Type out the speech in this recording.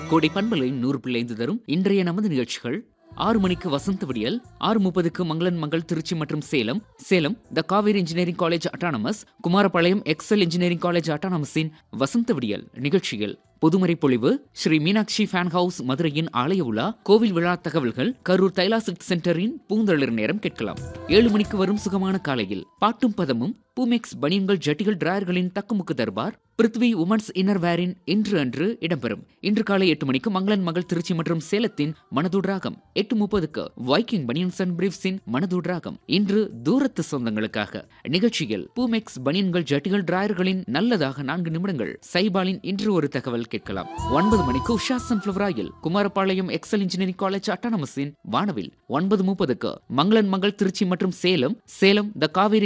கோடை பண்பலை நூறு பிள்ளைந்து தரும் இன்றைய நமது நிகழ்ச்சிகள் ஆறு மணிக்கு வசந்த விடியல் ஆறு முப்பதுக்கு மங்களன் மங்கள் திருச்சி மற்றும் Salem Salem the Kaveri engineering college autonomous Kumarapalayam excel engineering college அட்டானமஸின் வசந்த விடியல் நிகழ்ச்சியில் பொதுமறை பொழிவு ஸ்ரீ மீனாட்சி ஃபேன் ஹவுஸ் மதுரையின் ஆலய உலா கோவில் விழா தகவல்கள் கரூர் தைலாசிக் சென்டரின் பூந்தளிர் நேரம் கேட்கலாம் ஏழு மணிக்கு வரும் சுகமான காலையில் பாட்டும் பதமும் பூமெக்ஸ் பனியன்கள் ஜட்டிகள் டிராயர்களின் தக்குமுக்கு தர்பார் பிருத்வி உமன்ஸ் இன்னர் வேரின் இன்று அன்று இடம்பெறும் இன்று காலை எட்டு மணிக்கு மங்களன் மகள் திருச்சி மற்றும் சேலத்தின் மனதூட் ராகம் எட்டு முப்பதுக்கு வைக்கிங் பனியன்ஸ் அண்ட் பிரீஃப்ஸின் மனதூட் ராகம் இன்று தூரத்து சொந்தங்களுக்காக நிகழ்ச்சியில் பூமெக்ஸ் பனியன்கள் ஜட்டிகள் டிராயர்களின் நல்லதாக நான்கு நிமிடங்கள் சைபாலின் இன்று ஒரு தகவல் கேட்கலாம் ஒன்பது மணிக்கு Usha sunflower oil Kumarapalayam excel engineering college அட்டானமஸின் வானவில் ஒன்பது முப்பதுக்கு மங்களன் மங்கள் திருச்சி மற்றும் சேலம் சேலம் த காவேரி